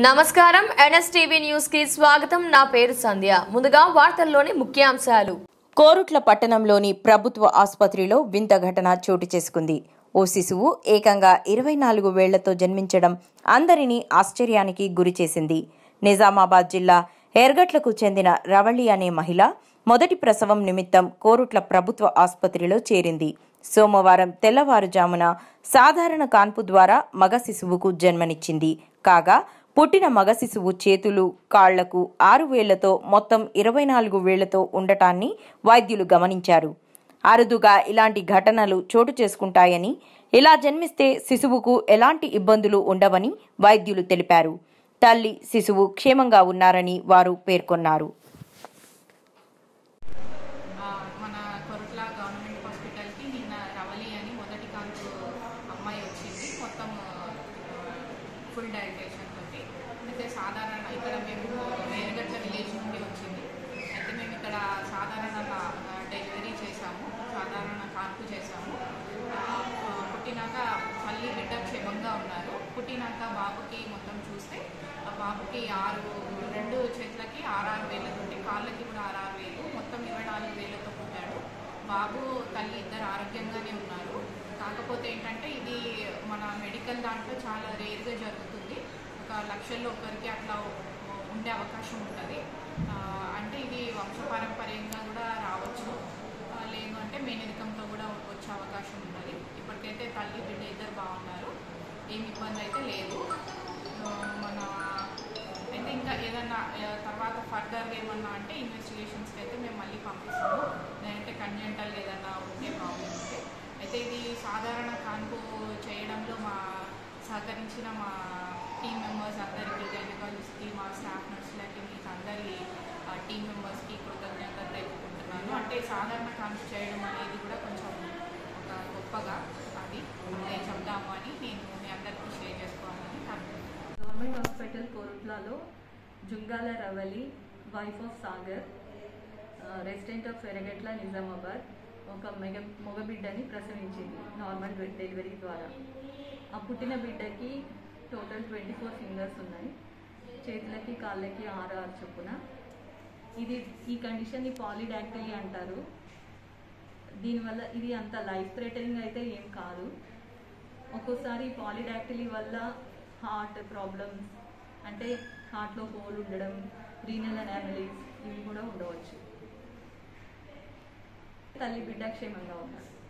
నమస్కారం NSTV news కి స్వాగతం నా పేరు సంధ్య ముందుగా వార్తల్లోని ముఖ్యాంశాలు కోరుట్ల పట్టణంలోని ప్రభుత్వ ఆసుపత్రిలో వింత ఘటన చోటు చేసుకుంది ఓ శిశువు ఏకంగా ఇరవై నాలుగు వేళ్లతో జన్మించడం అందరినీ ఆశ్చర్యానికి గురిచేసింది నిజామాబాద్ జిల్లా ఎర్గట్లకు చెందిన రవళి అనే మహిళ మొదటి ప్రసవం నిమిత్తం కోరుట్ల ప్రభుత్వ ఆసుపత్రిలో చేరింది సోమవారం తెల్లవారుజామున సాధారణ కాన్పు ద్వారా మగ శిశువుకు జన్మనిచ్చింది కాగా పుట్టిన మగ శిశువు చేతులు కాళ్లకు ఆరు వేళ్లతో మొత్తం ఇరవై నాలుగు వేళ్లతో ఉండటాన్ని వైద్యులు గమనించారు అరుదుగా ఇలాంటి ఘటనలు చోటు చేసుకుంటాయని ఇలా జన్మిస్తే శిశువుకు ఎలాంటి ఇబ్బందులు ఉండవని వైద్యులు తెలిపారు తల్లి శిశువు క్షేమంగా ఉన్నారని వారు పేర్కొన్నారు ఆ, మన కొరట్ల గవర్నమెంట్ హాస్పిటల్కి నిన్న రవలి అని మొదటి కాన్పు అమ్మాయి వచ్చింది మొత్తం ఫుల్ డైటేషన్ తోటి అయితే సాధారణ ఇక్కడ మేము వేరుగట్ల విలేజ్ నుండి వచ్చింది అయితే మేము ఇక్కడ సాధారణ ఆ, డెలివరీ చేసాము సాధారణ కాన్పు చేసాము ఆ, పుట్టినాక తల్లి బిడ్డ క్షేమంగా ఉన్నారు పుట్టినాక బాబుకి మొత్తం చూస్తే ఆ బాబుకి ఆరు రెండు చేతులకి ఆరారు వేలతోటి కాళ్ళకి కూడా ఆరారు వేలు మొత్తం ఇరవై నాలుగు వేలతో పుట్టాడు బాబు తల్లి ఇద్దరు ఆరోగ్యంగానే ఉన్నారు కాకపోతే ఏంటంటే ఇది మన మెడికల్ దాంట్లో చాలా రేర్గా జరుగుతుంది ఒక లక్షల్లో ఒకరికి అట్లా ఉండే అవకాశం ఉంటుంది ఆ, అంటే ఇది వంశపారంపర్యంగా కూడా రావచ్చు ఆ, లేదు అంటే మేనరికంతో కూడా వచ్చే అవకాశం ఉన్నది ఇప్పటికైతే తల్లి బిడ్డ ఇద్దరు బాగున్నారు ఏమి ఇబ్బంది అయితే లేదు ఆ, మన అయితే ఇంకా ఏదన్నా ఆ, తర్వాత ఫర్దర్గా ఏమన్నా అంటే ఇన్వెస్టిగేషన్స్కి అయితే మేము మళ్ళీ పంపిస్తాము లేదంటే కంజెంటల్ ఏదన్నా ఉంటే ప్రాబ్లం ఉంటే అయితే ఇది సాధారణ కాన్పు చేయడంలో మా సహకరించిన మా టీం మెంబర్స్ అందరికీ గైనకాలజిస్ట్కి మా స్టాఫ్ నర్సులకి మీకు అందరి టీం మెంబర్స్కి కృతజ్ఞతలు తెలుపుకుంటున్నాను అంటే సాధారణ కాన్పు చేయడం అనేది కూడా కొంచెం ఒక గొప్పగా అది అదే చెప్దాము అని నేను మీ అందరికీ షేర్ చేసుకోవాలని అనుకుంటున్నాను గవర్నమెంట్ హాస్పిటల్ కోరుట్లలో Jungala Ravali wife of Sagar resident of Eragatla Nizamabad ఒక మెగ మగ బిడ్డని ప్రసవించింది నార్మల్ డె- డెలివరీ ద్వారా ఆ పుట్టిన బిడ్డకి టోటల్ ట్వంటీ ఫోర్ ఫింగర్స్ ఉన్నాయి చేతులకి కాళ్ళకి ఆరు ఆరు చొప్పున ఇది ఈ కండిషన్ని పాలిడాక్టిలీ అంటారు దీనివల్ల ఇది అంత లైఫ్ థ్రెటనింగ్ అయితే ఏం కాదు ఒక్కోసారి పాలిడాక్టిలీ వల్ల హార్ట్ ప్రాబ్లమ్స్ అంటే హార్ట్లో హోల్ ఉండడం రీనల్ అనామలీస్ ఇవి కూడా ఉండవచ్చు తల్లి బిడ్డ క్షేమంగా ఉన్నారు